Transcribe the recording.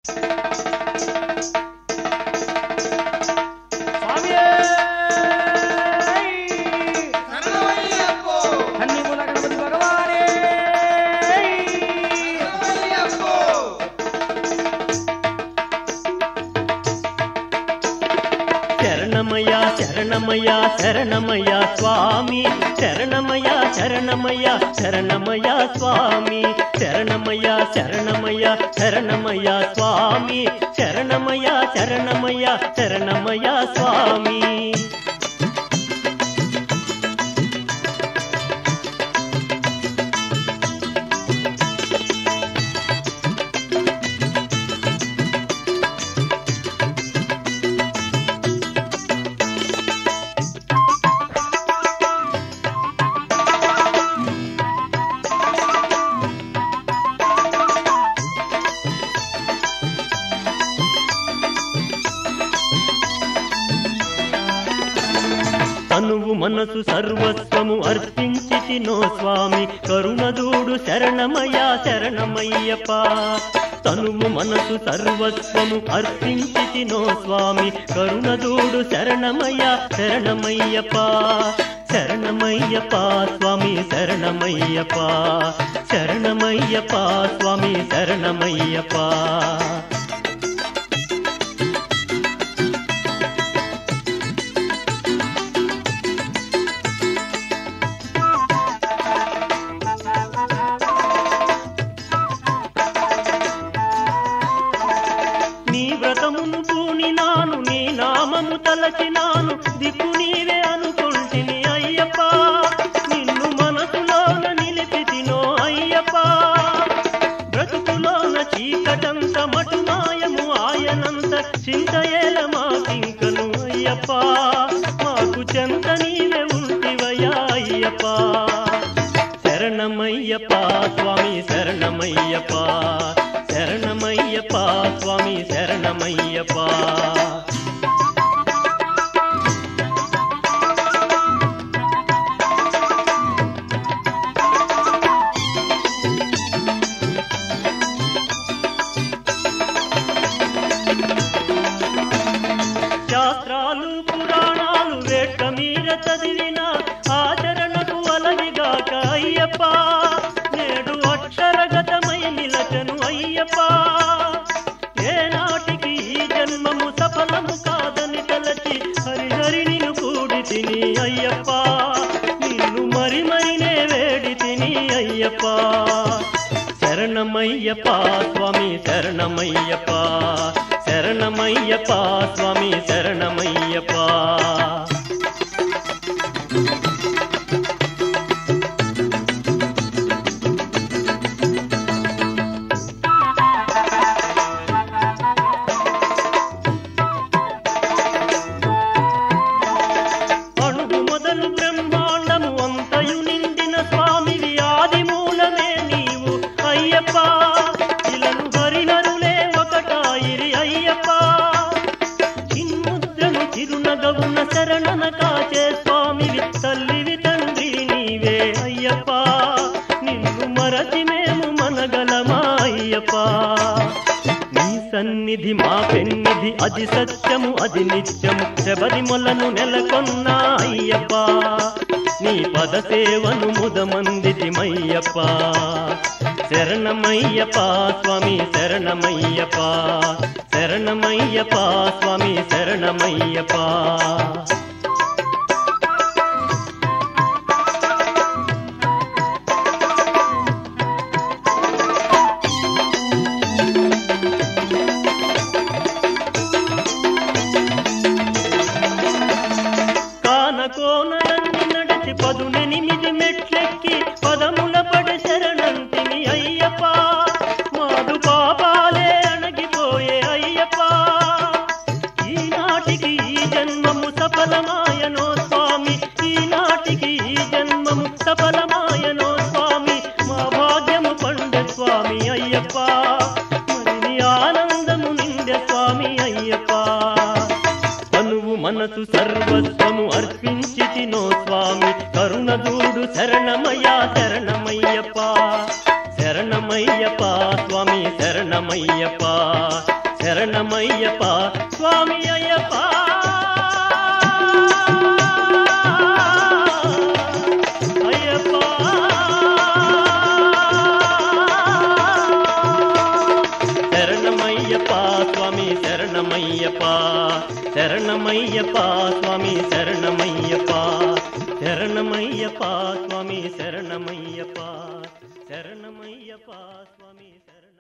స్వామియే! శరణమయ్యప్పో! కన్నిమూల గణపతి భగవానే! శరణమయ్యప్పో! శరణమయ్య శరణమయ్య శరణమయ్య స్వామి శరణమయ్య శరణమయ్య శరణమయ్య స్వామి శరణమయ్య శరణమయ్య శరణమయ్య స్వామి శరణమయ్య శరణమయ్య శరణమయ్య స్వామి తనువు మనసు సర్వస్వము అర్పించి నో స్వామి కరుణదూడు శరణమయ్య శరణమయ్యప్ప తనువు మనసు సర్వస్వము అర్పించి నో స్వామి కరుణదూడు శరణమయ్య శరణమయ్యప్ప శరణమయ్యప్ప స్వామి శరణమయ్యప్ప శరణమయ్యప్ప స్వామి శరణమయ్యప్ప నీ వ్రతమును పూనినాను నీ నామము తలచినాను దిక్కు నీవే అనుకుంటిని అయ్యప్ప నిన్ను మనసులోన నిలిపితినో అయ్యప్ప బ్రతుకులోన చీకటంత మటుమాయము ఆయనంత చింతయేల మాకింకను అయ్యప్ప మాకు చెంత నీవే ఉంటివయ్యా అయ్యప్ప శరణమయ్యప్ప స్వామి శరణమయ్యప్ప శరణమయ్యప్ప స్వామి శరణమయ్యప్ప శాస్త్రాలు పురాణాలు వేట్ట మీద చదివిన ఆచరణకు అలవిగాక అయ్యప్ప నేడు అక్షరగతమై నిలచను అయ్యప్ప ఏనాటికి ఈ జన్మము సఫలము కాదని తలచి హరిహరి నిన్ను కూడి తిని అయ్యప్ప నిన్ను మరి మరినే వేడి తిని అయ్యప్ప శరణమయ్యప్ప స్వామి శరణమయ్యప్ప శరణమయ్యప్ప స్వామి శరణమయ్యప్ప అణుగు మొదలు బ్రహ్మాండము అంతయు నిండిన స్వామివి ఆది మూలమే నీవు అయ్యప్ప ఇలను హరినరులే ఒకటాయిరి అయ్యప్ప చిన్ముద్రను చిరునగవున శరణన కాచే స్వామివి తల్లివి తండ్రి నీవే అయ్యప్ప నిన్ను మరచి మేము మనగలమా అయ్యప్ప నీ సన్నిధి మా పెన్నిధి అది సత్యము అది నిత్యము శబరిమలను నెలకొన్న అయ్యప్ప నీ పద సేవను ముదమందితిమయ్యప్ప శరణమయ్యప్ప స్వామి శరణమయ్యప్ప శరణమయ్యప్ప స్వామి శరణమయ్యప్ప కానకోనలన్నీ నడిచి పదునెనిమిది మెట్లెక్కి పదముల పడి శరణంటిని అయ్యప్ప మాదు పాపాలే అణగిపోయే అయ్యప్ప ఈనాటికి ఈ జన్మము సఫలమాయనో స్వామి ఈనాటికి ఈ జన్మము సఫలమాయనో స్వామి మా భాగ్యము పండే స్వామి అయ్యప్ప మరి నీ ఆనందము నిండే స్వామి అయ్యప్ప తనువు మనసు సర్వస్వము అర్పించి నో స్వామి కరుణదూడు శరణమయ్య శరణమయ్యప్ప శరణమ శరణమయ్యప్ప స్వామి శరణమయ్యప్ప శరణమయ్యప్ప స్వామి అయ్యప్ప అయ్యప్ప శరణమయ్యప్ప స్వామి శరణమయ్యప్ప శరణమయ్యప్ప స్వామి శరణమయ్యప్ప శరణమయ్యప్ప స్వామి శరణమయ్యప్ప శరణమయ్యప్ప స్వామి శరణ